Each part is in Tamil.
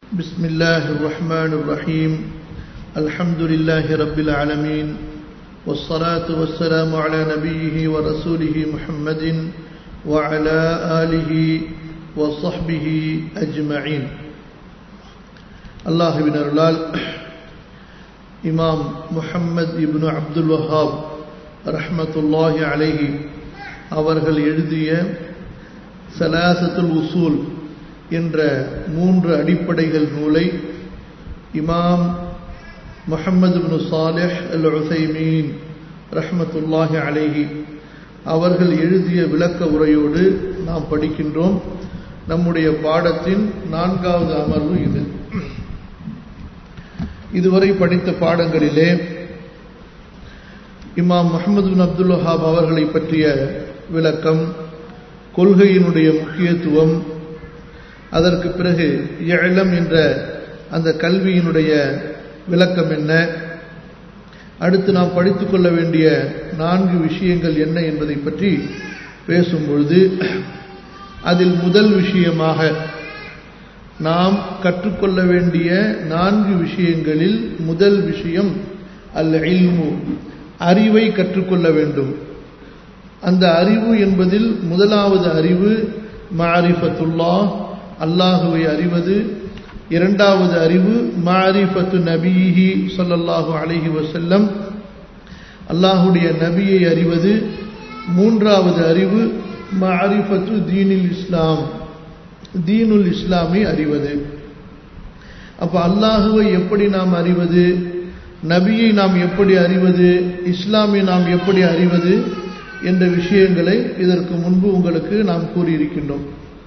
بسم الله الرحمن الرحيم الحمد لله رب العالمين والصلاة والسلام على نبيه ورسوله محمد وعلى آله وصحبه أجمعين الله بن அருளால் இமாம் முஹம்மது இப்னு அப்துல் வஹாப் ரஹ்மத்துல்லாஹி அலைஹி அவர்கள் எழுதிய சலாசத்துல் உசூல் என்ற மூன்று அடிப்படைகள் நூலை இமாம் முஹம்மது பின் சாலிஹ் அல் உசைமீன் ரஹ்மத்துல்லாஹி அலைஹி அவர்கள் எழுதிய விளக்க உரையோடு நாம் படிக்கின்றோம் நம்முடைய பாடத்தின் நான்காவது அமர்வு இது இதுவரை படித்த பாடங்களிலே இமாம் முகமது பின் அப்துல் வஹாப் அவர்களை பற்றிய விளக்கம் கொள்கையினுடைய முக்கியத்துவம் அதற்கு பிறகு ஏழம் என்ற அந்த கல்வியினுடைய விளக்கம் என்ன அடுத்து நாம் படித்துக் கொள்ள வேண்டிய நான்கு விஷயங்கள் என்ன என்பதை பற்றி பேசும் பொழுது அதில் முதல் விஷயமாக நாம் கற்றுக்கொள்ள வேண்டிய நான்கு விஷயங்களில் முதல் விஷயம் அல் இல்மு அறிவை கற்றுக்கொள்ள வேண்டும் அந்த அறிவு என்பதில் முதலாவது அறிவு மாரிஃபத்துல்லா அல்லாஹுவை அறிவது இரண்டாவது அறிவு மாரிஃபத்து நபிஹி சொல்லல்லாஹு அலஹி வசல்லம் அல்லாஹுடைய நபியை அறிவது மூன்றாவது அறிவு மாரிஃபத்து தீனில் இஸ்லாம் தீனுல் இஸ்லாமை அறிவது அப்ப அல்லாஹுவை எப்படி நாம் அறிவது நபியை நாம் எப்படி அறிவது இஸ்லாமை நாம் எப்படி அறிவது என்ற விஷயங்களை இதற்கு முன்பு உங்களுக்கு நாம் கூறியிருக்கின்றோம்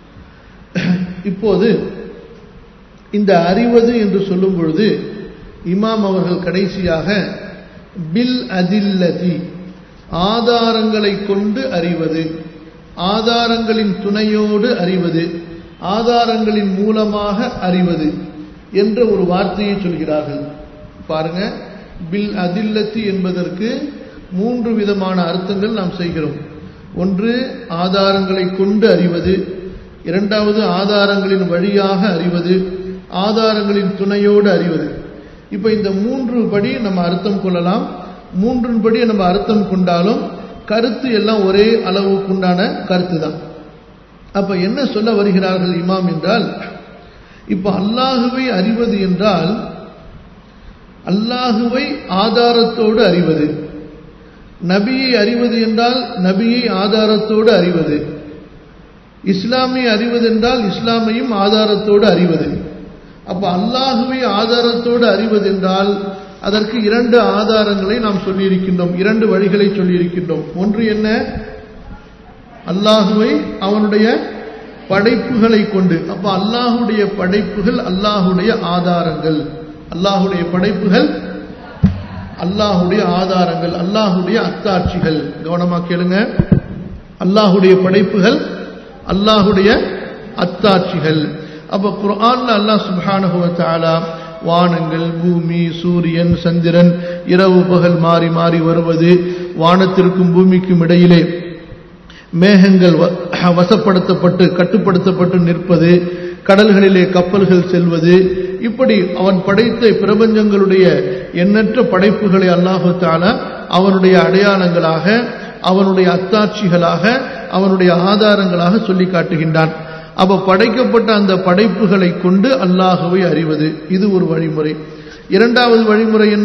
இப்போது இந்த அறிவது என்று சொல்லும் பொழுது இமாம் அவர்கள் கடைசியாக பில் அதில்லதி ஆதாரங்களை கொண்டு அறிவது ஆதாரங்களின் துணையோடு அறிவது ஆதாரங்களின் மூலமாக அறிவது என்ற ஒரு வார்த்தையை சொல்கிறார்கள் பாருங்க பில் அதில்லத்தி என்பதற்கு மூன்று விதமான அர்த்தங்கள் நாம் செய்கிறோம் ஒன்று ஆதாரங்களை கொண்டு அறிவது இரண்டாவது ஆதாரங்களின் வழியாக அறிவது ஆதாரங்களின் துணையோடு அறிவது இப்ப இந்த மூன்று படி நம்ம அர்த்தம் கொள்ளலாம் மூன்றின் படி நம்ம அர்த்தம் கொண்டாலும் கருத்து எல்லாம் ஒரே அளவுக்குண்டான கருத்து தான் அப்ப என்ன சொல்ல வருகிறார்கள் இமாம் என்றால் இப்ப அல்லாஹுவை அறிவது என்றால் அல்லாஹுவை ஆதாரத்தோடு அறிவது நபியை அறிவது என்றால் நபியை ஆதாரத்தோடு அறிவது இஸ்லாமை அறிவது என்றால் இஸ்லாமையும் ஆதாரத்தோடு அறிவது அப்ப அல்லாஹுவை ஆதாரத்தோடு அறிவது என்றால் அதற்கு இரண்டு ஆதாரங்களை நாம் சொல்லியிருக்கின்றோம் இரண்டு வழிகளை சொல்லியிருக்கின்றோம் ஒன்று என்ன அல்லாஹுவை அவனுடைய படைப்புகளை கொண்டு அப்ப அல்லாஹுடைய படைப்புகள் அல்லாஹுடைய ஆதாரங்கள் அல்லாஹுடைய படைப்புகள் அல்லாஹுடைய ஆதாரங்கள் அல்லாஹுடைய அத்தாட்சிகள் கவனமா கேளுங்க அல்லாஹுடைய படைப்புகள் அல்லாஹுடைய அத்தாட்சிகள் அப்ப குரான்ல அல்லாஹ் சுபானுவத்தாலா வானங்கள் பூமி சூரியன் சந்திரன் இரவு பகல் மாறி மாறி வருவது வானத்திற்கும் பூமிக்கும் இடையிலே மேகங்கள் வசப்படுத்தப்பட்டு கட்டுப்படுத்தப்பட்டு நிற்பது கடல்களிலே கப்பல்கள் செல்வது இப்படி அவன் படைத்த பிரபஞ்சங்களுடைய எண்ணற்ற படைப்புகளை அல்லாஹு தாலா அவனுடைய அடையாளங்களாக அவனுடைய அத்தாட்சிகளாக அவனுடைய ஆதாரங்களாக சொல்லி காட்டுகின்றான் அவ படைக்கப்பட்ட அந்த படைப்புகளை கொண்டு அல்லாஹுவை அறிவது இது ஒரு வழிமுறை இரண்டாவது வழிமுறை என்ன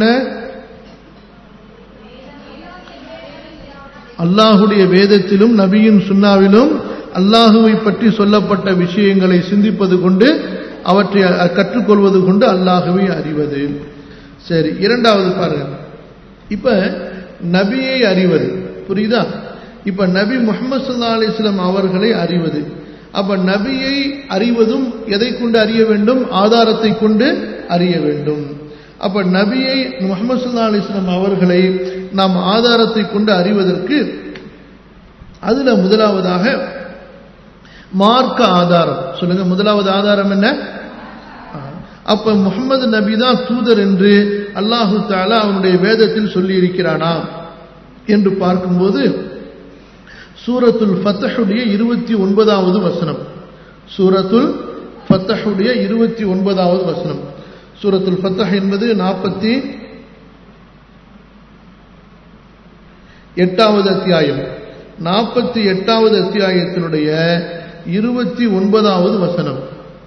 அல்லாஹுடைய வேதத்திலும் நபியின் சுண்ணாவிலும் அல்லாஹுவை பற்றி சொல்லப்பட்ட விஷயங்களை சிந்திப்பது கொண்டு அவற்றை கற்றுக்கொள்வது கொண்டு அல்லாஹுவை அறிவது சரி இரண்டாவது பாருங்க இப்ப நபியை அறிவது புரியுதா இப்ப நபி முகமது சல்லா அலிஸ்லாம் அவர்களை அறிவது அப்ப நபியை அறிவதும் எதை கொண்டு அறிய வேண்டும் ஆதாரத்தை கொண்டு அறிய வேண்டும் அப்ப நபியை முகமது சல்லா அலிஸ்லாம் அவர்களை நாம் ஆதாரத்தை கொண்டு அறிவதற்கு அதுல முதலாவதாக மார்க்க ஆதாரம் சொல்லுங்க முதலாவது ஆதாரம் என்ன அப்ப முகமது நபி தான் தூதர் என்று அல்லாஹு தாலா அவனுடைய வேதத்தில் சொல்லி இருக்கிறானா என்று பார்க்கும்போது சூரத்துல் ஃபத்தஹுடைய இருபத்தி ஒன்பதாவது வசனம் சூரத்துல் ஃபத்தஹுடைய இருபத்தி ஒன்பதாவது வசனம் சூரத்துல் ஃபத்தஹ் என்பது நாற்பத்தி எட்டாவது அத்தியாயம் நாற்பத்தி எட்டாவது அத்தியாயத்தினுடைய இருபத்தி ஒன்பதாவது வசனம்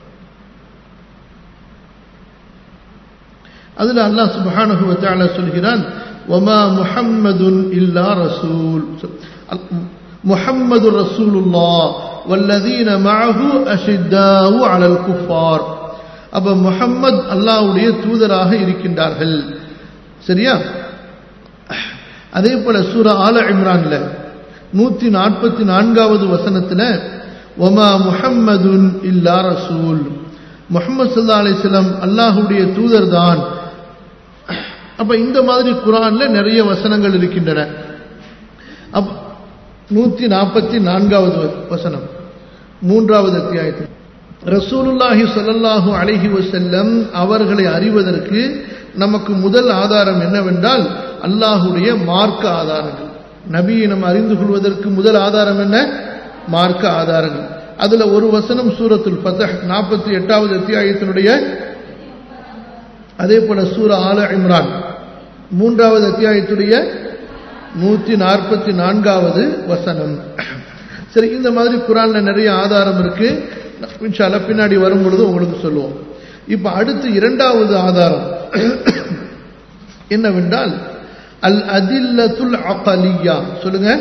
அதுல அல்லாஹ் சுப்ஹானஹு வ தஆலா சொல்கிறான் வமா முஹம்மதுன் இல்லா ரசூல் முஹம்மது ரசூலுல்லாஹ் வல்லதீன மஅஹு அஷித்தாவு அலல் குஃபார் அப்ப முஹம்மத் அல்லாஹ்வுடைய தூதராக இருக்கின்றார்கள் சரியா அதே போல சூரா ஆல இம்ரான்ல நூத்தி நாற்பத்தி நான்காவது வசனத்துல ஒமா முஹம்மதுன் இல்லா ரசூல் முகமது சல்லா அலிஸ்லாம் அல்லாஹுடைய தூதர் தான் அப்ப இந்த மாதிரி குரான்ல நிறைய வசனங்கள் இருக்கின்றன அப் நூத்தி நாற்பத்தி நான்காவது வசனம் மூன்றாவது அத்தியாயத்தில் ரசூலுல்லாஹி சொல்லல்லாஹு அழகி வசல்லம் அவர்களை அறிவதற்கு நமக்கு முதல் ஆதாரம் என்னவென்றால் அல்லாஹுடைய மார்க்க ஆதாரங்கள் நபியை நம்ம அறிந்து கொள்வதற்கு முதல் ஆதாரம் என்ன மார்க்க ஆதாரங்கள் அதுல ஒரு வசனம் சூரத்துல் பத்தஹ் நாற்பத்தி எட்டாவது அத்தியாயத்தினுடைய அதே போல சூர ஆல இம்ரான் மூன்றாவது அத்தியாயத்துடைய நூத்தி நாற்பத்தி நான்காவது வசனம் சரி இந்த மாதிரி குரான்ல நிறைய ஆதாரம் இருக்கு இன்ஷால்ல பின்னாடி வரும் பொழுது உங்களுக்கு சொல்லுவோம் இப்ப அடுத்து இரண்டாவது ஆதாரம் என்னவென்றால் அல் அதில்லத்துல் அகலியா சொல்லுங்க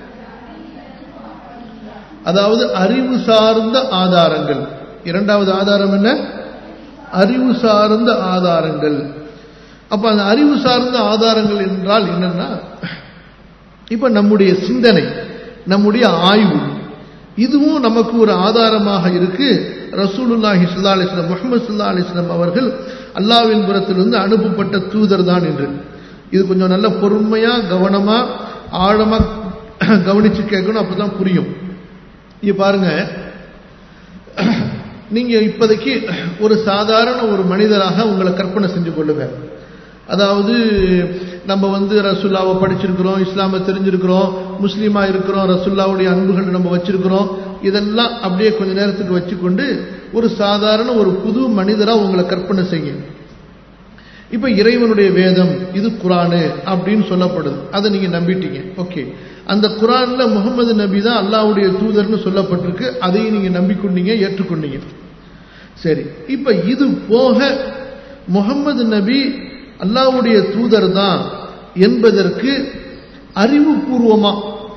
அதாவது அறிவு சார்ந்த ஆதாரங்கள் இரண்டாவது ஆதாரம் என்ன அறிவு சார்ந்த ஆதாரங்கள் அப்ப அந்த அறிவு சார்ந்த ஆதாரங்கள் என்றால் என்னன்னா இப்ப நம்முடைய சிந்தனை நம்முடைய ஆய்வு இதுவும் நமக்கு ஒரு ஆதாரமாக இருக்கு ரசூலுல்லாஹி சுல்லா அலிஸ்லாம் முகமது சுல்லா அலிஸ்லாம் அவர்கள் அல்லாவின் புறத்திலிருந்து அனுப்பப்பட்ட தூதர் தான் என்று இது கொஞ்சம் நல்ல பொறுமையா கவனமா ஆழமா கவனிச்சு கேட்கணும் அப்பதான் புரியும் இங்க பாருங்க நீங்க இப்போதைக்கு ஒரு சாதாரண ஒரு மனிதராக உங்களை கற்பனை செஞ்சு கொள்ளுங்க அதாவது நம்ம வந்து ரசுல்லாவை படிச்சிருக்கிறோம் இஸ்லாமை தெரிஞ்சிருக்கிறோம் முஸ்லீமா இருக்கிறோம் ரசுல்லாவுடைய அன்புகள் நம்ம வச்சிருக்கிறோம் இதெல்லாம் அப்படியே கொஞ்ச நேரத்துக்கு வச்சுக்கொண்டு ஒரு சாதாரண ஒரு புது மனிதரா உங்களை கற்பனை செய்ய இப்ப இறைவனுடைய வேதம் இது குரானு அப்படின்னு சொல்லப்படுது அதை நீங்க நம்பிட்டீங்க ஓகே அந்த குரான்ல முகமது நபி தான் அல்லாவுடைய தூதர்னு சொல்லப்பட்டிருக்கு அதையும் நீங்க நம்பிக்கொண்டீங்க ஏற்றுக்கொண்டீங்க சரி இப்ப இது போக முகமது நபி அல்லாவுடைய தூதர் தான் என்பதற்கு அறிவுபூர்வமா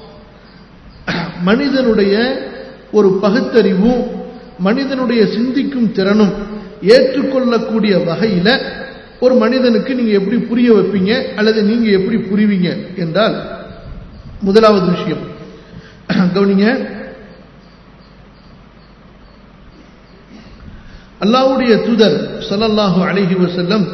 மனிதனுடைய ஒரு பகுத்தறிவும் மனிதனுடைய சிந்திக்கும் திறனும் ஏற்றுக்கொள்ளக்கூடிய வகையில ஒரு மனிதனுக்கு நீங்க எப்படி புரிய வைப்பீங்க அல்லது நீங்க எப்படி புரிவீங்க என்றால் முதலாவது விஷயம் கவனிங்க அல்லாவுடைய தூதர் சல்லல்லாஹு அழகி வசல்லம்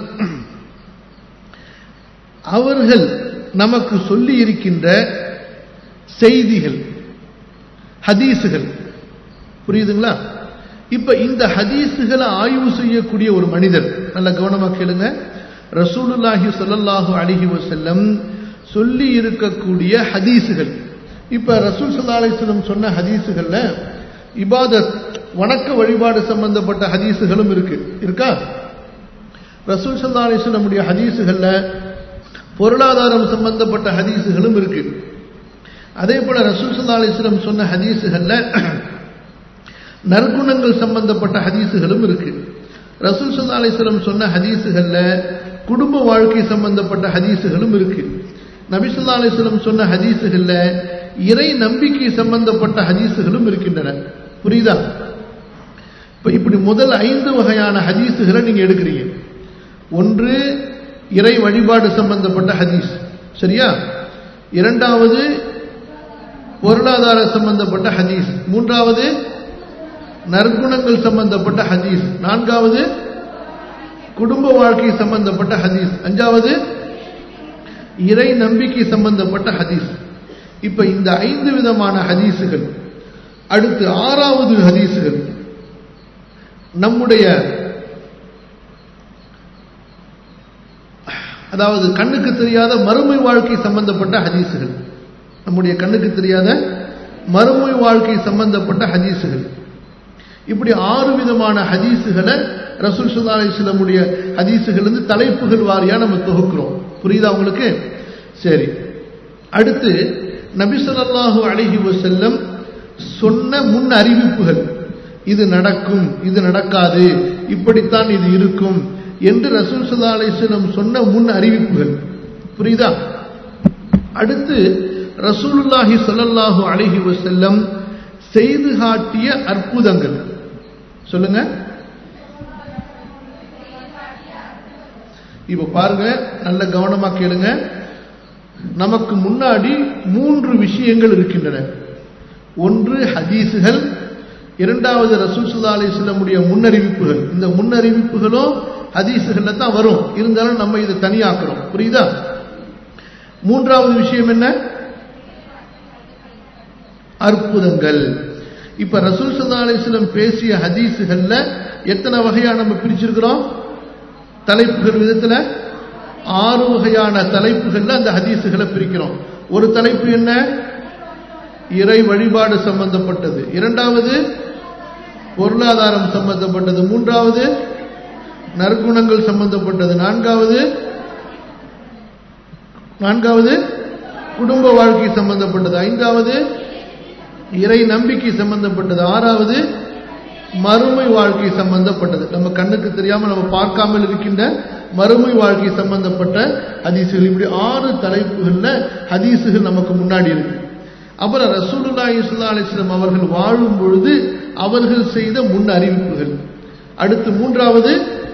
அவர்கள் நமக்கு சொல்லி இருக்கின்ற செய்திகள் ஹதீஸுகள் புரியுதுங்களா இப்ப இந்த ஹதீஸுகளை ஆய்வு செய்யக்கூடிய ஒரு மனிதர் நல்ல கவனமா கேளுங்க ரசூலுல்லாஹி சொல்லல்லாஹு அலிஹி வசல்லம் சொல்லி இருக்கக்கூடிய ஹதீஸுகள் இப்ப ரசூல் சல்லா அலிஸ்லம் சொன்ன ஹதீஸுகள்ல இபாதத் வணக்க வழிபாடு சம்பந்தப்பட்ட ஹதீஸுகளும் இருக்கு இருக்கா ரசூல் சல்லா அலிஸ்லமுடைய ஹதீஸுகள்ல பொருளாதாரம் சம்பந்தப்பட்ட ஹதீஸுகளும் இருக்கு அதே போல ரசூல் சல்லா அலிஸ்லம் சொன்ன ஹதீஸுகள்ல நற்குணங்கள் சம்பந்தப்பட்ட ஹதீஸுகளும் இருக்கு ரசூல் சல்லா அலிஸ்லம் சொன்ன ஹதீஸுகள்ல குடும்ப வாழ்க்கை சம்பந்தப்பட்ட ஹதீஸுகளும் இருக்கு நபிசுல்லா அலிஸ்லம் சொன்ன ஹதீஸுகள்ல இறை நம்பிக்கை சம்பந்தப்பட்ட ஹதீஸுகளும் இருக்கின்றன புரியுதா இப்ப இப்படி முதல் ஐந்து வகையான ஹதீஸுகளை நீங்க எடுக்கிறீங்க ஒன்று இறை வழிபாடு சம்பந்தப்பட்ட ஹதீஸ் சரியா இரண்டாவது பொருளாதார சம்பந்தப்பட்ட ஹதீஸ் மூன்றாவது நற்குணங்கள் சம்பந்தப்பட்ட ஹதீஸ் நான்காவது குடும்ப வாழ்க்கை சம்பந்தப்பட்ட ஹதீஸ் அஞ்சாவது இறை நம்பிக்கை சம்பந்தப்பட்ட ஹதீஸ் இப்ப இந்த ஐந்து விதமான ஹதீஸுகள் அடுத்து ஆறாவது ஹதீஸுகள் நம்முடைய அதாவது கண்ணுக்கு தெரியாத மறுமை வாழ்க்கை சம்பந்தப்பட்ட ஹதீஸுகள் நம்முடைய கண்ணுக்கு தெரியாத மறுமை வாழ்க்கை சம்பந்தப்பட்ட ஹதீஸுகள் இப்படி ஆறு விதமான ஹதீஸுகளை ரசூல் சுல்லா அலிஸ்லமுடைய ஹதீஸுகள் வந்து தலைப்புகள் வாரியா நம்ம தொகுக்கிறோம் புரியுதா உங்களுக்கு சரி அடுத்து நபி ஸல்லல்லாஹு அலைஹி வஸல்லம் சொன்ன முன் அறிவிப்புகள் இது நடக்கும் இது நடக்காது இப்படித்தான் இது இருக்கும் என்று ரசூல் சல்லா அலிஸ்லம் சொன்ன முன் அறிவிப்புகள் புரியுதா அடுத்து ரசூலுல்லாஹி ஸல்லல்லாஹு அலைஹி வஸல்லம் செய்து காட்டிய அற்புதங்கள் சொல்லுங்க இப்ப பாருங்க நல்ல கவனமா கேளுங்க நமக்கு முன்னாடி மூன்று விஷயங்கள் இருக்கின்றன ஒன்று ஹதீஸுகள் இரண்டாவது ரசூல் சுல்லா அலிஸ்லமுடைய முன்னறிவிப்புகள் இந்த முன்னறிவிப்புகளும் ஹதீஸுகள்ல தான் வரும் இருந்தாலும் நம்ம இதை தனியாக்குறோம் புரியுதா மூன்றாவது விஷயம் என்ன அற்புதங்கள் இப்ப ரசூல் சல்லா அலிஸ்லம் பேசிய ஹதீஸுகள்ல எத்தனை வகையா நம்ம பிரிச்சிருக்கிறோம் தலைப்புகள் விதத்துல ஆறு வகையான தலைப்புகள்ல அந்த ஹதீஸுகளை பிரிக்கிறோம் ஒரு தலைப்பு என்ன இறை வழிபாடு சம்பந்தப்பட்டது இரண்டாவது பொருளாதாரம் சம்பந்தப்பட்டது மூன்றாவது நற்குணங்கள் சம்பந்தப்பட்டது நான்காவது நான்காவது குடும்ப வாழ்க்கை சம்பந்தப்பட்டது ஐந்தாவது இறை நம்பிக்கை சம்பந்தப்பட்டது ஆறாவது மறுமை வாழ்க்கை சம்பந்தப்பட்டது நம்ம கண்ணுக்கு தெரியாம நம்ம பார்க்காமல் இருக்கின்ற மறுமை வாழ்க்கை சம்பந்தப்பட்ட ஹதீசுகள் இப்படி ஆறு தலைப்புகள்ல ஹதீசுகள் நமக்கு முன்னாடி இருக்கு அப்புறம் ரசூலுல்லா இஸ்லா அலிஸ்லாம் அவர்கள் வாழும் பொழுது அவர்கள் செய்த முன் அறிவிப்புகள் அடுத்து மூன்றாவது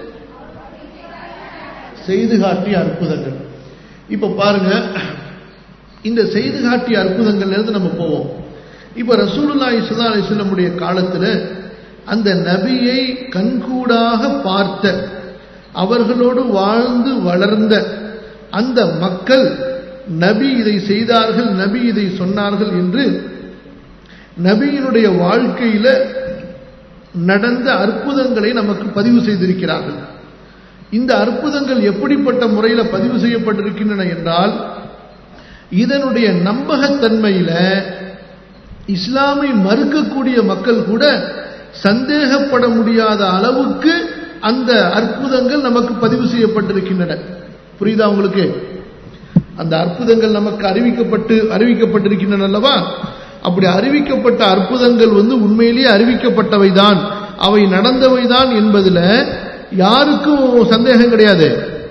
செய்து காட்டிய அற்புதங்கள் இப்ப பாருங்க இந்த செய்து காட்டிய அற்புதங்கள்ல இருந்து நம்ம போவோம் இப்ப ரசூலுல்லா இஸ்லா அலிஸ்லமுடைய காலத்துல அந்த நபியை கண்கூடாக பார்த்த அவர்களோடு வாழ்ந்து வளர்ந்த அந்த மக்கள் நபி இதை செய்தார்கள் நபி இதை சொன்னார்கள் என்று நபியினுடைய வாழ்க்கையில நடந்த அற்புதங்களை நமக்கு பதிவு செய்திருக்கிறார்கள் இந்த அற்புதங்கள் எப்படிப்பட்ட முறையில் பதிவு செய்யப்பட்டிருக்கின்றன என்றால் இதனுடைய நம்பகத்தன்மையில இஸ்லாமை மறுக்கக்கூடிய மக்கள் கூட சந்தேகப்பட முடியாத அளவுக்கு அந்த அற்புதங்கள் நமக்கு பதிவு செய்யப்பட்டிருக்கின்றன புரியுதா உங்களுக்கு அந்த அற்புதங்கள் நமக்கு அறிவிக்கப்பட்டு அறிவிக்கப்பட்டிருக்கின்றன அல்லவா அப்படி அறிவிக்கப்பட்ட அற்புதங்கள் வந்து உண்மையிலேயே அறிவிக்கப்பட்டவைதான் அவை நடந்தவைதான் என்பதுல யாருக்கும் சந்தேகம் கிடையாது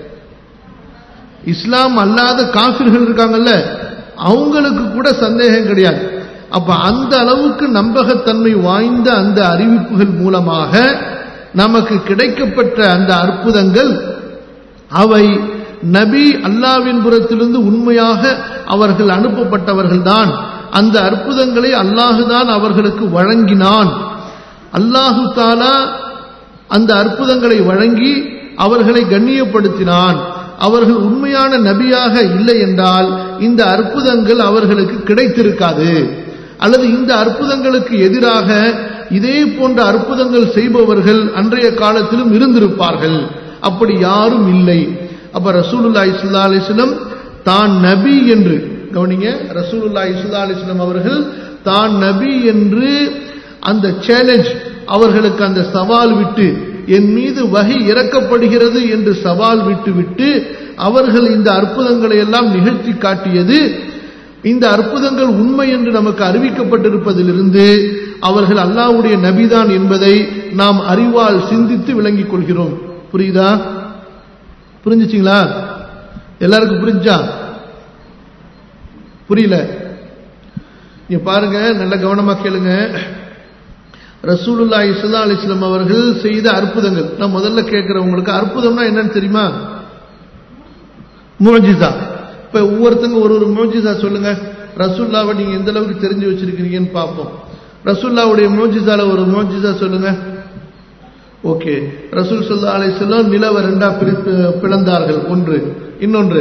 இஸ்லாம் அல்லாத காபிர்கள் இருக்காங்கல்ல அவங்களுக்கு கூட சந்தேகம் கிடையாது அப்ப அந்த அளவுக்கு நம்பகத்தன்மை வாய்ந்த அந்த அறிவிப்புகள் மூலமாக நமக்கு கிடைக்கப்பட்ட அந்த அற்புதங்கள் அவை நபி அல்லாவின் புறத்திலிருந்து உண்மையாக அவர்கள் அனுப்பப்பட்டவர்கள்தான் அந்த அற்புதங்களை அல்லாஹுதான் அவர்களுக்கு வழங்கினான் அல்லாஹு தாலா அந்த அற்புதங்களை வழங்கி அவர்களை கண்ணியப்படுத்தினான் அவர்கள் உண்மையான நபியாக இல்லை என்றால் இந்த அற்புதங்கள் அவர்களுக்கு கிடைத்திருக்காது அல்லது இந்த அற்புதங்களுக்கு எதிராக இதே போன்ற அற்புதங்கள் செய்பவர்கள் அன்றைய காலத்திலும் இருந்திருப்பார்கள் அப்படி யாரும் இல்லை அப்ப ரசூலுல்லா இஸ்லா அலிஸ்லம் தான் நபி என்று கவனிங்க ரசூலுல்லா இஸ்லா அலிஸ்லம் அவர்கள் தான் நபி என்று அந்த சேலஞ்ச் அவர்களுக்கு அந்த சவால் விட்டு என் மீது வகை இறக்கப்படுகிறது என்று சவால் விட்டு விட்டு அவர்கள் இந்த அற்புதங்களை எல்லாம் நிகழ்த்தி காட்டியது இந்த அற்புதங்கள் உண்மை என்று நமக்கு அறிவிக்கப்பட்டிருப்பதிலிருந்து அவர்கள் அல்லாவுடைய நபிதான் என்பதை நாம் அறிவால் சிந்தித்து விளங்கிக் கொள்கிறோம் புரியுதா புரிஞ்சுச்சிங்களா எல்லாருக்கும் புரிஞ்சா புரியல நீங்க பாருங்க நல்ல கவனமா கேளுங்க ரசூலுல்லா இஸ்லா அலிஸ்லாம் அவர்கள் செய்த அற்புதங்கள் நான் முதல்ல கேட்கிறவங்களுக்கு அற்புதம்னா என்னன்னு தெரியுமா மோஜிசா இப்ப ஒவ்வொருத்தங்க ஒரு ஒரு மோஜிசா சொல்லுங்க ரசூல்லாவை நீங்க எந்த அளவுக்கு தெரிஞ்சு வச்சிருக்கீங்கன்னு பார்ப்போம் ரசூல்லாவுடைய மோஜிசால ஒரு மோஜிசா சொல்லுங்க ஓகே ரசூல் சொல்லா அலிஸ்லாம் நிலவ ரெண்டா பிரித்து பிளந்தார்கள் ஒன்று இன்னொன்று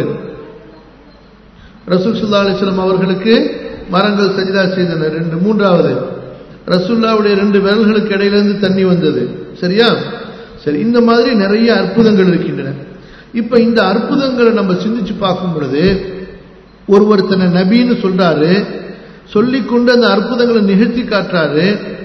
ரசூல் சுல்லா அலிஸ்லாம் அவர்களுக்கு மரங்கள் சஜிதா செய்தன ரெண்டு மூன்றாவது ரசூல்லாவுடைய ரெண்டு விரல்களுக்கு இடையிலிருந்து தண்ணி வந்தது சரியா சரி இந்த மாதிரி நிறைய அற்புதங்கள் இருக்கின்றன இப்ப இந்த அற்புதங்களை நம்ம சிந்திச்சு பார்க்கும் பொழுது ஒருவர் தன்னை நபின்னு சொல்றாரு சொல்லிக்கொண்டு அந்த அற்புதங்களை நிகழ்த்தி காட்டுறாரு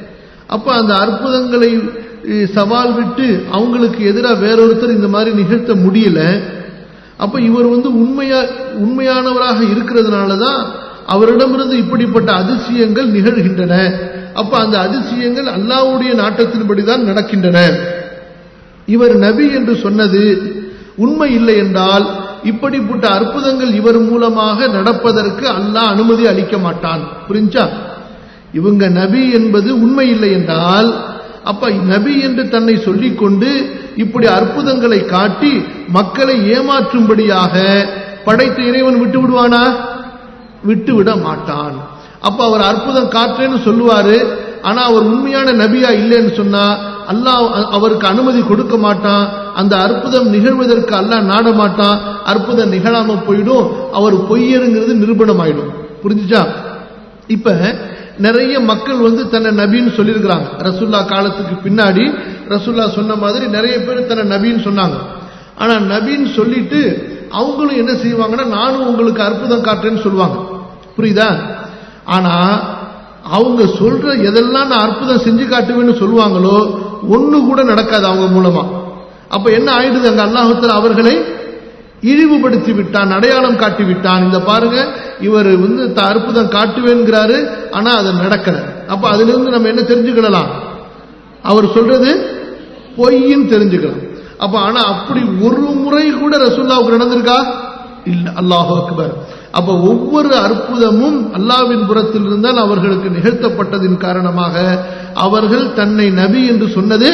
அப்ப அந்த அற்புதங்களை சவால் விட்டு அவங்களுக்கு எதிராக வேறொருத்தர் இந்த மாதிரி நிகழ்த்த முடியல அப்ப இவர் வந்து உண்மையா உண்மையானவராக இருக்கிறதுனால தான் அவரிடமிருந்து இப்படிப்பட்ட அதிசயங்கள் நிகழ்கின்றன அப்ப அந்த அதிசயங்கள் அல்லாவுடைய நாட்டத்தின்படிதான் நடக்கின்றன இவர் நபி என்று சொன்னது உண்மை இல்லை என்றால் இப்படிப்பட்ட அற்புதங்கள் இவர் மூலமாக நடப்பதற்கு அல்லாஹ் அனுமதி அளிக்க மாட்டான் புரிஞ்சா இவங்க நபி என்பது உண்மை இல்லை என்றால் அப்ப நபி என்று தன்னை சொல்லிக்கொண்டு இப்படி அற்புதங்களை காட்டி மக்களை ஏமாற்றும்படியாக படைத்த இறைவன் விட்டு விடுவானா விட்டு விட மாட்டான் அப்ப அவர் அற்புதம் காற்றேன்னு சொல்லுவாரு ஆனா அவர் உண்மையான நபியா இல்லைன்னு சொன்னா அல்லாஹ் அவருக்கு அனுமதி கொடுக்க மாட்டான் அந்த அற்புதம் நிகழ்வதற்கு அல்லாஹ் நாட மாட்டான் அற்புதம் நிகழாம போயிடும் அவர் பொய்யருங்கிறது நிரூபணம் ஆயிடும் புரிஞ்சுச்சா இப்ப நிறைய மக்கள் வந்து தன்னை நபின்னு சொல்லியிருக்கிறாங்க ரசுல்லா காலத்துக்கு பின்னாடி ரசுல்லா சொன்ன மாதிரி நிறைய பேர் தன்னை நபின்னு சொன்னாங்க ஆனா நபின்னு சொல்லிட்டு அவங்களும் என்ன செய்வாங்கன்னா நானும் உங்களுக்கு அற்புதம் காட்டுறேன்னு சொல்லுவாங்க புரியுதா ஆனா அவங்க சொல்ற எதெல்லாம் நான் அற்புதம் செஞ்சு காட்டுவேன்னு சொல்லுவாங்களோ ஒண்ணு கூட நடக்காது அவங்க மூலமா அப்ப என்ன ஆயிடுது அங்க அல்லாஹத்துல அவர்களை இழிவுபடுத்தி விட்டான் அடையாளம் காட்டி விட்டான் இந்த பாருங்க இவர் வந்து அற்புதம் காட்டுவேங்கிறாரு ஆனா அது நடக்கல அப்ப அதுல இருந்து நம்ம என்ன தெரிஞ்சுக்கலாம் அவர் சொல்றது பொய்ன்னு தெரிஞ்சுக்கலாம் அப்ப ஆனா அப்படி ஒரு முறை கூட ரசூல்லாவுக்கு நடந்திருக்கா இல்ல அல்லாஹு அக்பர் அப்ப ஒவ்வொரு அற்புதமும் அல்லாவின் புறத்தில் இருந்தால் அவர்களுக்கு நிகழ்த்தப்பட்டதின் காரணமாக அவர்கள் தன்னை நபி என்று சொன்னது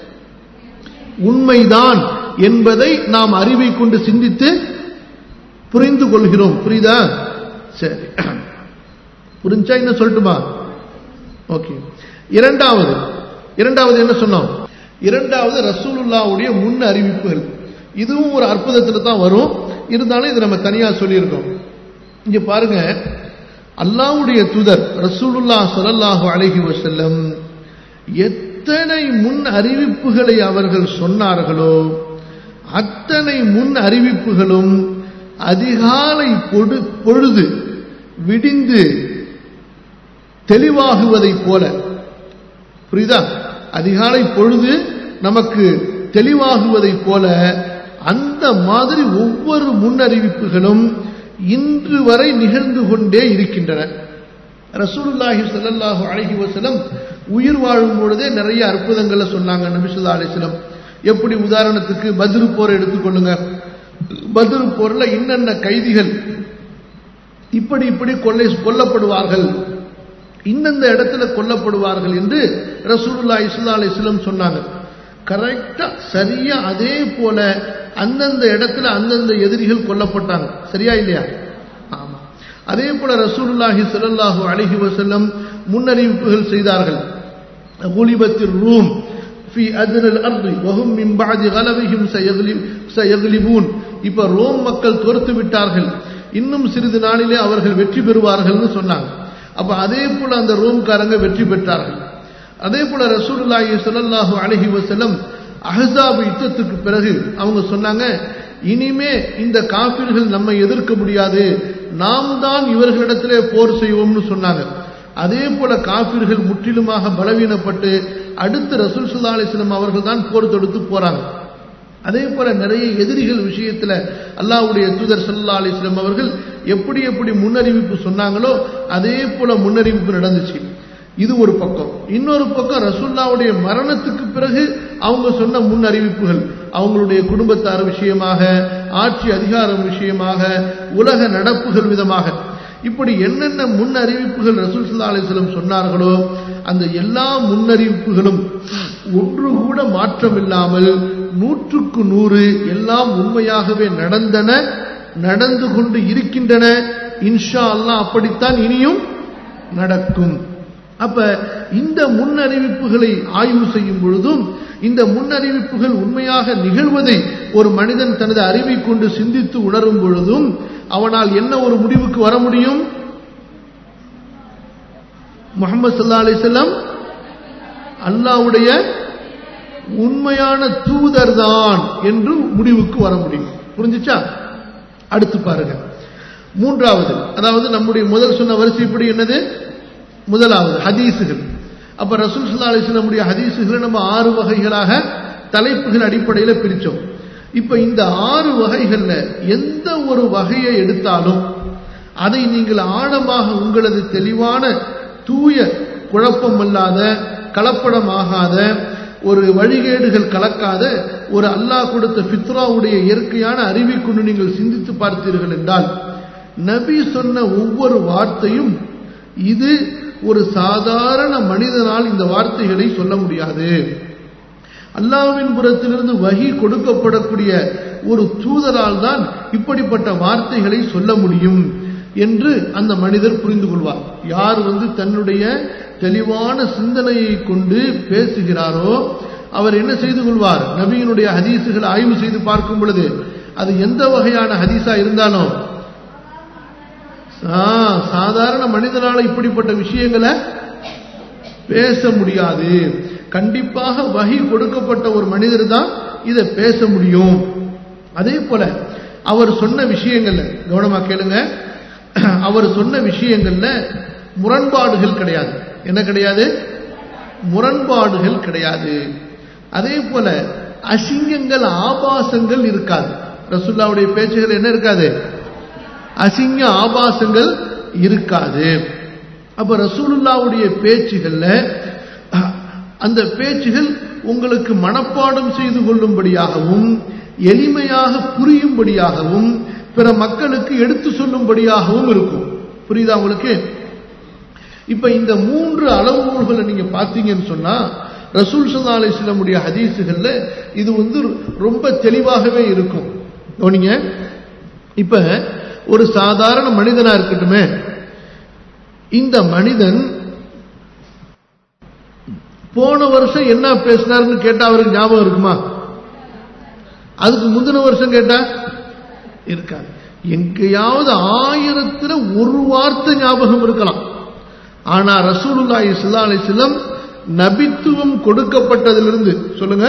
உண்மைதான் என்பதை நாம் அறிவை கொண்டு சிந்தித்து புரிந்து கொள்கிறோம் புரியுதா சரி புரிஞ்சா என்ன சொல்லட்டுமா ஓகே இரண்டாவது இரண்டாவது என்ன சொன்னோம் இரண்டாவது ரசூலுல்லாவுடைய முன் அறிவிப்புகள் இதுவும் ஒரு அற்புதத்தில் தான் வரும் இருந்தாலும் இது நம்ம தனியா சொல்லியிருக்கோம் இங்க பாருங்க அல்லாவுடைய தூதர் ரசூலுல்லா சொல்லல்லாஹு அழகி வசல்லம் எத்தனை முன் அறிவிப்புகளை அவர்கள் சொன்னார்களோ அத்தனை முன் அறிவிப்புகளும் அதிகாலை பொழுது விடிந்து தெளிவாகுவதைப் போல புரியுதா அதிகாலை பொழுது நமக்கு தெளிவாகுவதைப் போல அந்த மாதிரி ஒவ்வொரு முன்னறிவிப்புகளும் இன்று வரை நிகழ்ந்து கொண்டே இருக்கின்றன ரசூலுல்லாஹி ஸல்லல்லாஹு அலைஹி வஸல்லம் உயிர் வாழும் பொழுதே நிறைய அற்புதங்களை சொன்னாங்க நபிசுல்லா அலிஸ்லம் எப்படி உதாரணத்துக்கு பத்ரு போரை எடுத்துக்கொள்ளுங்க பத்ரு போர்ல இன்னென்ன கைதிகள் இப்படி இப்படி கொள்ளை கொல்லப்படுவார்கள் இந்தந்த இடத்துல கொல்லப்படுவார்கள் என்று ரசூலுல்லா இஸ்லா அலிஸ்லம் சொன்னாங்க கரெக்டா சரியா அதே போல அந்தந்த இடத்துல அந்தந்த எதிரிகள் கொல்லப்பட்டாங்க சரியா இல்லையா ஆமா அதே போல ரசூலுல்லாஹி ஸல்லல்லாஹு அலைஹி வஸல்லம் முன்னறிவிப்புகள் செய்தார்கள் குலிபத்தில் ரூம் في أدنى الأرض وهم من بعد غلبهم سيغلبون இப்ப ரோம் மக்கள் தோர்த்து விட்டார்கள் இன்னும் சிறிது நாளிலே அவர்கள் வெற்றி பெறுவார்கள்னு சொன்னாங்க அப்ப அதே போல அந்த ரோம்காரங்க வெற்றி பெற்றார்கள் அதே போல ரசூலுல்லாஹி ஸல்லல்லாஹு அலைஹி வஸல்லம் அஹ்ஸாப் யுத்தத்துக்கு பிறகு அவங்க சொன்னாங்க இனிமே இந்த காபிர்கள் நம்மை எதிர்க்க முடியாது நாம் தான் இவர்களிடத்திலே போர் செய்வோம்னு சொன்னாங்க அதே போல காபிர்கள் முற்றிலுமாக பலவீனப்பட்டு அடுத்து ரசூல் சுல்லா அலிஸ்லம் அவர்கள் தான் போர் தொடுத்து போறாங்க அதே போல நிறைய எதிரிகள் விஷயத்துல அல்லாவுடைய தூதர் சல்லா அலிஸ்லம் அவர்கள் எப்படி எப்படி முன்னறிவிப்பு சொன்னாங்களோ அதே போல முன்னறிவிப்பு நடந்துச்சு இது ஒரு பக்கம் இன்னொரு பக்கம் ரசுல்லாவுடைய மரணத்துக்கு பிறகு அவங்க சொன்ன முன் அறிவிப்புகள் அவங்களுடைய குடும்பத்தார் விஷயமாக ஆட்சி அதிகாரம் விஷயமாக உலக நடப்புகள் விதமாக இப்படி என்னென்ன முன் அறிவிப்புகள் ரசூல் சுல்லா அலிஸ்லம் சொன்னார்களோ அந்த எல்லா முன்னறிவிப்புகளும் ஒன்று கூட மாற்றமில்லாமல் நூற்றுக்கு நூறு எல்லாம் உண்மையாகவே நடந்தன நடந்து கொண்டு இருக்கின்றன இன்ஷா அல்லா அப்படித்தான் இனியும் நடக்கும் அப்ப இந்த முன்னறிவிப்புகளை ஆய்வு செய்யும் பொழுதும் இந்த முன்னறிவிப்புகள் உண்மையாக நிகழ்வதை ஒரு மனிதன் தனது அறிவை கொண்டு சிந்தித்து உணரும் பொழுதும் அவனால் என்ன ஒரு முடிவுக்கு வர முடியும் முகமது சல்லா அலிசல்லாம் அல்லாவுடைய உண்மையான தூதர் தான் என்று முடிவுக்கு வர முடியும் புரிஞ்சுச்சா அடுத்து பாருங்க மூன்றாவது அதாவது நம்முடைய முதல் சொன்ன வரிசைப்படி என்னது முதலாவது ஹதீஸுகள் அப்ப ரசூல் சல்லா அலிஸ்லமுடைய ஹதீஸுகளை நம்ம ஆறு வகைகளாக தலைப்புகள் அடிப்படையில் பிரிச்சோம் இப்ப இந்த ஆறு வகைகள்ல எந்த ஒரு வகையை எடுத்தாலும் அதை நீங்கள் ஆழமாக உங்களது தெளிவான தூய குழப்பமல்லாத கலப்படமாகாத ஒரு வழிகேடுகள் கலக்காத ஒரு அல்லாஹ் கொடுத்த ஃபித்ராவுடைய இயற்கையான அறிவை கொண்டு நீங்கள் சிந்தித்து பார்த்தீர்கள் என்றால் நபி சொன்ன ஒவ்வொரு வார்த்தையும் இது ஒரு சாதாரண மனிதனால் இந்த வார்த்தைகளை சொல்ல முடியாது அல்லாவின் புறத்திலிருந்து வகி கொடுக்கப்படக்கூடிய ஒரு தூதரால் தான் இப்படிப்பட்ட வார்த்தைகளை சொல்ல முடியும் என்று அந்த மனிதர் புரிந்து கொள்வார் யார் வந்து தன்னுடைய தெளிவான சிந்தனையை கொண்டு பேசுகிறாரோ அவர் என்ன செய்து கொள்வார் நபியினுடைய ஹதீசுகளை ஆய்வு செய்து பார்க்கும் பொழுது அது எந்த வகையான ஹதீஸா இருந்தாலும் சாதாரண மனிதனால இப்படிப்பட்ட விஷயங்களை பேச முடியாது கண்டிப்பாக வகி கொடுக்கப்பட்ட ஒரு மனிதர் தான் இதை பேச முடியும் அதே போல அவர் சொன்ன விஷயங்கள்ல கவனமா கேளுங்க அவர் சொன்ன விஷயங்கள்ல முரண்பாடுகள் கிடையாது என்ன கிடையாது முரண்பாடுகள் கிடையாது அதே போல அசிங்கங்கள் ஆபாசங்கள் இருக்காது ரசுல்லாவுடைய பேச்சுகள் என்ன இருக்காது அசிங்க ஆபாசங்கள் இருக்காது அப்ப ரசூலுல்லாவுடைய பேச்சுகள்ல அந்த பேச்சுகள் உங்களுக்கு மனப்பாடம் செய்து கொள்ளும்படியாகவும் எளிமையாக புரியும்படியாகவும் பிற மக்களுக்கு எடுத்து சொல்லும்படியாகவும் இருக்கும் புரியுதா உங்களுக்கு இப்ப இந்த மூன்று அளவுகோல்களை நீங்க பார்த்தீங்கன்னு சொன்னா ரசூல் சல்லா அலிஸ்லமுடைய ஹதீஸுகள்ல இது வந்து ரொம்ப தெளிவாகவே இருக்கும் கவனிங்க இப்ப ஒரு சாதாரண மனிதனா இருக்கட்டுமே இந்த மனிதன் போன வருஷம் என்ன பேசினாருன்னு கேட்டா அவருக்கு ஞாபகம் இருக்குமா அதுக்கு முந்தின வருஷம் கேட்டா இருக்காது எங்கேயாவது ஆயிரத்துல ஒரு வார்த்தை ஞாபகம் இருக்கலாம் ஆனா ரசூலுல்லாஹி ஸல்லல்லாஹு அலைஹி வஸல்லம் நபித்துவம் கொடுக்கப்பட்டதிலிருந்து சொல்லுங்க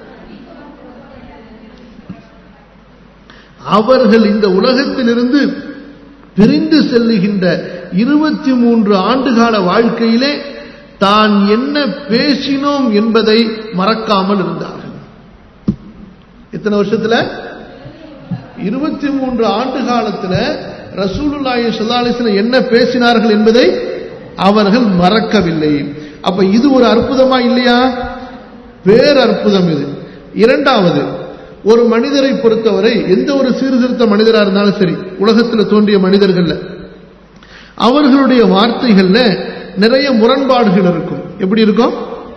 அவர்கள் இந்த உலகத்திலிருந்து பிரிந்து செல்லுகின்ற இருபத்தி மூன்று ஆண்டுகால வாழ்க்கையிலே தான் என்ன பேசினோம் என்பதை மறக்காமல் இருந்தார்கள் எத்தனை வருஷத்துல இருபத்தி மூன்று ஆண்டு காலத்துல ரசூலுல்லாஹி ஸல்லல்லாஹு என்ன பேசினார்கள் என்பதை அவர்கள் மறக்கவில்லை அப்ப இது ஒரு அற்புதமா இல்லையா பேரற்புதம் இது இரண்டாவது ஒரு மனிதரை பொறுத்தவரை எந்த ஒரு சீர்திருத்த மனிதரா இருந்தாலும் சரி உலகத்தில் தோன்றிய மனிதர்கள்ல அவர்களுடைய வார்த்தைகள்ல நிறைய முரண்பாடுகள் இருக்கும் எப்படி இருக்கும்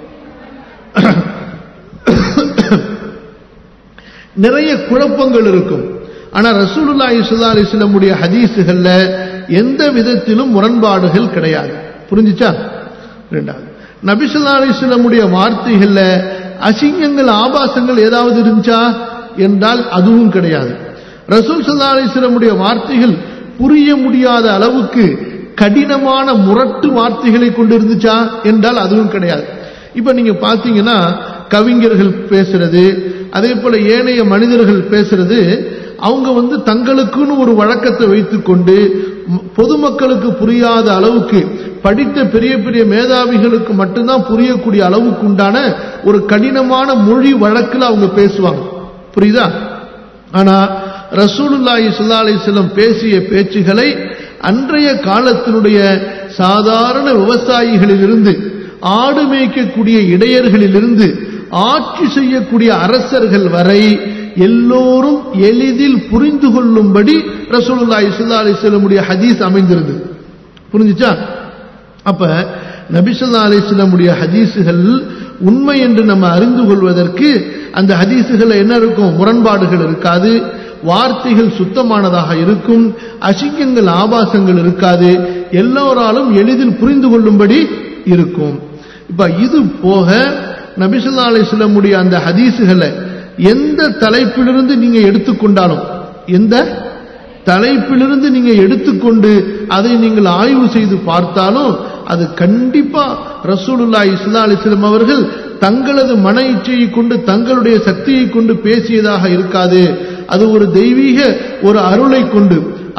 நிறைய குழப்பங்கள் இருக்கும் ஆனா ரசூலுல்லாஹி ஸல்லல்லாஹு அலைஹி வஸல்லமுடைய ஹதீஸுகள்ல எந்த விதத்திலும் முரண்பாடுகள் கிடையாது புரிஞ்சுச்சா ரெண்டாவது நபி ஸல்லல்லாஹு அலைஹி வஸல்லமுடைய வார்த்தைகள்ல அசிங்கங்கள் ஆபாசங்கள் ஏதாவது இருந்துச்சா என்றால் அதுவும் கிடையாது ரசூல் ஸல்லல்லாஹு அலைஹி வஸல்லமுடைய வார்த்தைகள் புரிய முடியாத அளவுக்கு கடினமான முரட்டு வார்த்தைகளை கொண்டு இருந்துச்சா என்றால் அதுவும் கிடையாது இப்ப நீங்க பாத்தீங்கன்னா கவிஞர்கள் பேசுறது அதே போல ஏனைய மனிதர்கள் பேசுறது அவங்க வந்து தங்களுக்குன்னு ஒரு வழக்கத்தை வைத்துக்கொண்டு பொதுமக்களுக்கு புரியாத அளவுக்கு படித்த பெரிய பெரிய மேதாவிகளுக்கு மட்டும்தான் புரியக்கூடிய அளவுக்கு உண்டான ஒரு கடினமான மொழி வழக்கில் அவங்க பேசுவாங்க புரியுதா ஆனா ரசூலுல்லாஹி ஸல்லல்லாஹு அலைஹி வஸல்லம் பேசிய பேச்சுகளை அன்றைய காலத்தினுடைய சாதாரண விவசாயிகளிலிருந்து ஆடு மேய்க்கக்கூடிய இடையர்களிலிருந்து ஆட்சி செய்யக்கூடிய அரசர்கள் வரை எல்லோரும் எளிதில் புரிந்து கொள்ளும்படி ரசூலுல்லாஹி ஸல்லல்லாஹு அலைஹி வஸல்லமுடைய ஹதீஸ் அமைந்திருந்தது புரிஞ்சுச்சா அப்ப நபி ஸல்லல்லாஹு அலைஹி வஸல்லமுடைய ஹதீஸுகள் உண்மை என்று நம்ம அறிந்து கொள்வதற்கு அந்த ஹதீஸுகள் என்ன இருக்கும் முரண்பாடுகள் இருக்காது வார்த்தைகள் சுத்தமானதாக இருக்கும் அசிங்கங்கள் ஆபாசங்கள் இருக்காது எல்லோராலும் எளிதில் புரிந்து கொள்ளும்படி இருக்கும் இப்ப இது போக நபிசுல்லா அலிஸ்லமுடைய அந்த ஹதீஸுகளை எந்த தலைப்பிலிருந்து நீங்க எடுத்துக்கொண்டாலும் எந்த தலைப்பிலிருந்து நீங்க எடுத்துக்கொண்டு அதை நீங்கள் ஆய்வு செய்து பார்த்தாலும் அது கண்டிப்பா ரசூலுல்லா இஸ்லா அலிஸ்லம் அவர்கள் தங்களது மன இச்சையை கொண்டு தங்களுடைய சக்தியை கொண்டு பேசியதாக இருக்காது அது ஒரு தெய்வீக ஒரு அருளை கொண்டு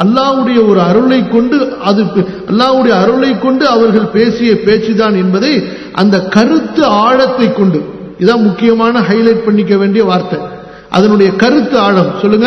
அல்லாஹ்வுடைய ஒரு அருளை கொண்டு அது அல்லாஹ்வுடைய அருளை கொண்டு அவர்கள் பேசிய பேச்சுதான் என்பதை அந்த கருத்து ஆழத்தை கொண்டு இதான் முக்கியமான ஹைலைட் பண்ணிக்க வேண்டிய வார்த்தை அதனுடைய கருத்து ஆழம் சொல்லுங்க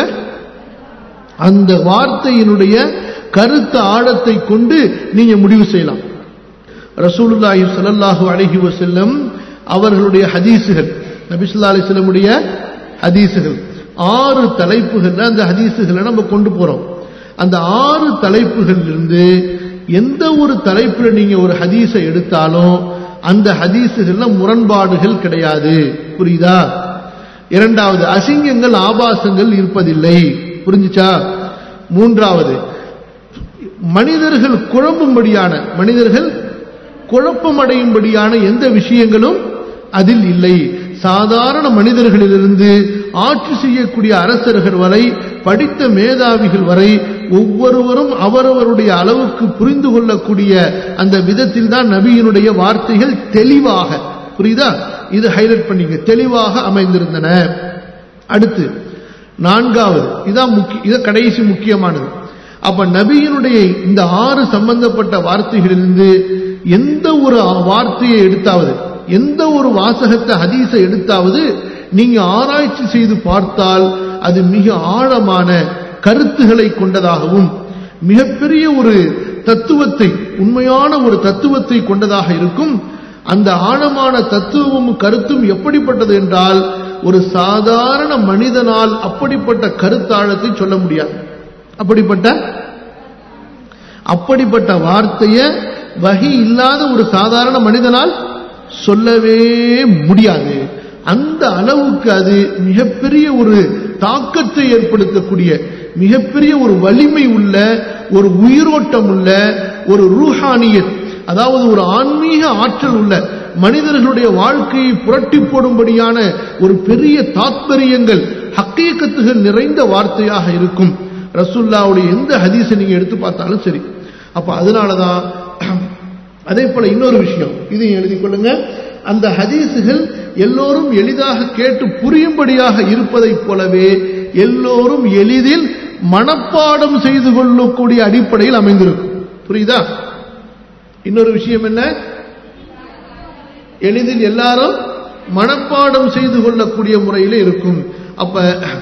அந்த வார்த்தையினுடைய கருத்து ஆழத்தை கொண்டு நீங்க முடிவு செய்யலாம் ரசூலுல்லாஹி ஸல்லல்லாஹு அலைஹி வஸல்லம் அவர்களுடைய ஹதீஸுகள் நபி ஸல்லல்லாஹு அலைஹி வஸல்லமுடைய ஹதீஸுகள் ஆறு தலைப்புகள்ல அந்த ஹதீஸுகளை நம்ம கொண்டு போறோம் அந்த ஆறு தலைப்புகளிலிருந்து எந்த ஒரு தலைப்புல நீங்க ஒரு ஹதீஸை எடுத்தாலும் அந்த ஹதீஸுகள்ல முரண்பாடுகள் கிடையாது புரியுதா இரண்டாவது அசிங்கங்கள் ஆபாசங்கள் இருப்பதில்லை புரிஞ்சுச்சா மூன்றாவது மனிதர்கள் குழம்பும்படியான மனிதர்கள் குழப்பமடையும்படியான எந்த விஷயங்களும் அதில் இல்லை சாதாரண மனிதர்களிலிருந்து ஆட்சி செய்யக்கூடிய அரசர்கள் வரை படித்த மேதாவிகள் வரை ஒவ்வொருவரும் அவரவருடைய அளவுக்கு புரிந்து கொள்ளக்கூடிய அந்த விதத்தில் தான் நபியினுடைய வார்த்தைகள் தெளிவாக புரியுதா இது ஹைலைட் பண்ணீங்க தெளிவாக அமைந்திருந்தன அடுத்து நான்காவது இதான் முக்கிய இது கடைசி முக்கியமானது அப்ப நபியினுடைய இந்த ஆறு சம்பந்தப்பட்ட வார்த்தைகளிலிருந்து எந்த ஒரு வார்த்தையை எடுத்தாவது எந்த ஒரு வாசகத்தை ஹதீஸை எடுத்தாவது நீங்க ஆராய்ச்சி செய்து பார்த்தால் அது மிக ஆழமான கருத்துகளை கொண்டதாகவும் மிகப்பெரிய ஒரு தத்துவத்தை உண்மையான ஒரு தத்துவத்தை கொண்டதாக இருக்கும் அந்த ஆழமான தத்துவமும் கருத்தும் எப்படிப்பட்டது என்றால் ஒரு சாதாரண மனிதனால் அப்படிப்பட்ட கருத்தாழத்தை சொல்ல முடியாது அப்படிப்பட்ட அப்படிப்பட்ட வார்த்தைய வகி இல்லாத ஒரு சாதாரண மனிதனால் சொல்லவே முடியாது அந்த அளவுக்கு அது மிகப்பெரிய ஒரு தாக்கத்தை ஏற்படுத்தக்கூடிய மிகப்பெரிய ஒரு வலிமை உள்ள ஒரு உயிரோட்டம் உள்ள ஒரு ரூஹானியத் அதாவது ஒரு ஆன்மீக ஆற்றல் உள்ள மனிதர்களுடைய வாழ்க்கையை புரட்டி போடும்படியான ஒரு பெரிய தாத்பரியங்கள் ஹக்கீக்கத்துகள் நிறைந்த வார்த்தையாக இருக்கும் ரசுல்லாவுடைய எந்த ஹதீஸை நீங்க எடுத்து பார்த்தாலும் சரி அப்ப அதனாலதான் அதே போல இன்னொரு விஷயம் இதையும் எழுதி கொள்ளுங்க அந்த ஹதீஸுகள் எல்லோரும் எளிதாக கேட்டு புரியும்படியாக இருப்பதைப் போலவே எல்லோரும் எளிதில் மனப்பாடம் செய்து கொள்ளக்கூடிய அடிப்படையில் அமைந்திருக்கும் புரியுதா இன்னொரு விஷயம் என்ன எளிதில் எல்லாரும் மனப்பாடம் செய்து கொள்ளக்கூடிய முறையில் இருக்கும் அப்ப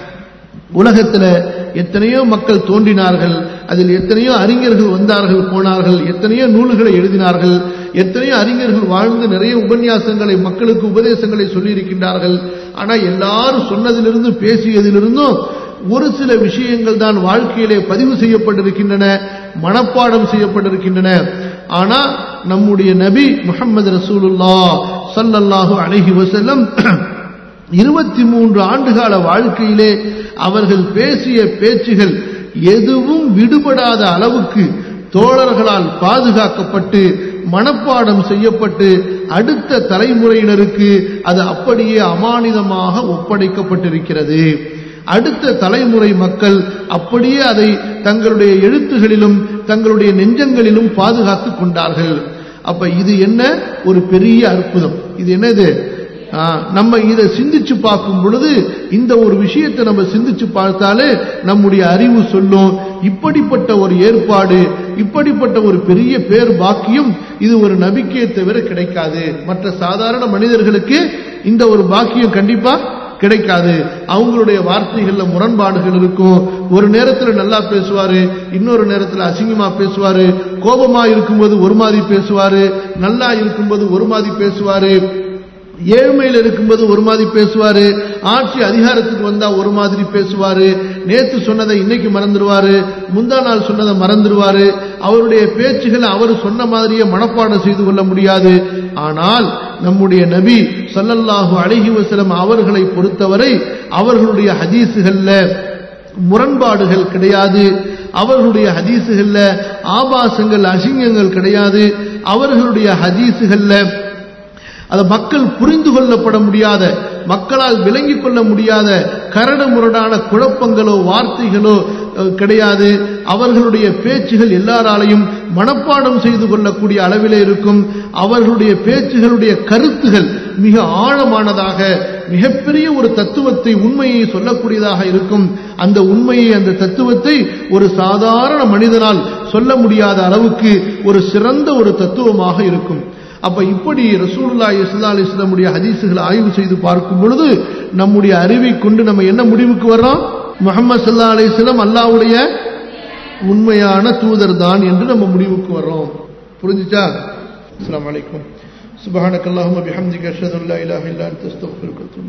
உலகத்துல எத்தனையோ மக்கள் தோன்றினார்கள் அதில் எத்தனையோ அறிஞர்கள் வந்தார்கள் போனார்கள் எத்தனையோ நூல்களை எழுதினார்கள் எத்தனையோ அறிஞர்கள் வாழ்ந்து நிறைய உபன்யாசங்களை மக்களுக்கு உபதேசங்களை சொல்லியிருக்கின்றார்கள் ஆனா எல்லாரும் சொன்னதிலிருந்து பேசியதிலிருந்தும் ஒரு சில விஷயங்கள் தான் வாழ்க்கையிலே பதிவு செய்யப்பட்டிருக்கின்றன மனப்பாடம் செய்யப்பட்டிருக்கின்றன ஆனா நம்முடைய நபி முகமது ரசூலுல்லா சல்லல்லாஹு அலஹி வசல்லம் இருபத்தி மூன்று ஆண்டுகால வாழ்க்கையிலே அவர்கள் பேசிய பேச்சுகள் எதுவும் விடுபடாத அளவுக்கு தோழர்களால் பாதுகாக்கப்பட்டு மனப்பாடம் செய்யப்பட்டு அடுத்த தலைமுறையினருக்கு அது அப்படியே அமானிதமாக ஒப்படைக்கப்பட்டிருக்கிறது அடுத்த தலைமுறை மக்கள் அப்படியே அதை தங்களுடைய எழுத்துகளிலும் தங்களுடைய நெஞ்சங்களிலும் பாதுகாத்துக் கொண்டார்கள் அப்ப இது என்ன ஒரு பெரிய அற்புதம் இது என்னது நம்ம இதை சிந்திச்சு பார்க்கும் பொழுது இந்த ஒரு விஷயத்தை நம்ம சிந்திச்சு பார்த்தாலே நம்முடைய அறிவு சொல்லும் இப்படிப்பட்ட ஒரு ஏற்பாடு இப்படிப்பட்ட ஒரு பெரிய பேர் பாக்கியம் இது ஒரு நபிக்கையை தவிர கிடைக்காது மற்ற சாதாரண மனிதர்களுக்கு இந்த ஒரு பாக்கியம் கண்டிப்பா கிடைக்காது அவங்களுடைய வார்த்தைகள்ல முரண்பாடுகள் இருக்கும் ஒரு நேரத்துல நல்லா பேசுவாரு இன்னொரு நேரத்துல அசிங்கமா பேசுவாரு கோபமா இருக்கும்போது ஒரு மாதிரி பேசுவாரு நல்லா இருக்கும்போது ஒரு மாதிரி பேசுவாரு ஏழ்மையில் இருக்கும்போது ஒரு மாதிரி பேசுவாரு ஆட்சி அதிகாரத்துக்கு வந்தா ஒரு மாதிரி பேசுவாரு நேத்து சொன்னதை இன்னைக்கு மறந்துடுவாரு முந்தா நாள் சொன்னதை மறந்துடுவாரு அவருடைய பேச்சுகளை அவர் சொன்ன மாதிரியே மனப்பாடம் செய்து கொள்ள முடியாது ஆனால் நம்முடைய நபி சல்லல்லாஹு அழகி வசலம் அவர்களை பொறுத்தவரை அவர்களுடைய ஹதீசுகள்ல முரண்பாடுகள் கிடையாது அவர்களுடைய ஹதீசுகள்ல ஆபாசங்கள் அசிங்கங்கள் கிடையாது அவர்களுடைய ஹதீசுகள்ல அதை மக்கள் புரிந்து கொள்ளப்பட முடியாத மக்களால் விளங்கிக் கொள்ள முடியாத கரடு முரடான குழப்பங்களோ வார்த்தைகளோ கிடையாது அவர்களுடைய பேச்சுகள் எல்லாராலையும் மனப்பாடம் செய்து கொள்ளக்கூடிய அளவிலே இருக்கும் அவர்களுடைய பேச்சுகளுடைய கருத்துகள் மிக ஆழமானதாக மிகப்பெரிய ஒரு தத்துவத்தை உண்மையை சொல்லக்கூடியதாக இருக்கும் அந்த உண்மையை அந்த தத்துவத்தை ஒரு சாதாரண மனிதனால் சொல்ல முடியாத அளவுக்கு ஒரு சிறந்த ஒரு தத்துவமாக இருக்கும் அப்ப இப்படி ரசூலுல்லாஹி ஸல்லல்லாஹு அலைஹி வஸல்லமுடைய ஹதீஸுகளை ஆய்வு செய்து பார்க்கும் பொழுது நம்முடைய அறிவை கொண்டு நம்ம என்ன முடிவுக்கு வர்றோம் முஹம்மது ஸல்லல்லாஹு அலைஹி வஸல்லம் அல்லாஹ்வுடைய உண்மையான தூதர் தான் என்று நம்ம முடிவுக்கு வர்றோம் புரிஞ்சுச்சா அஸ்ஸலாமு அலைக்கும் சுப்ஹானக்கல்லாஹும்ம பிஹம்திக அஷ்ஹது அன் லா இலாஹா இல்லா அன்த அஸ்தக்ஃபிருக்க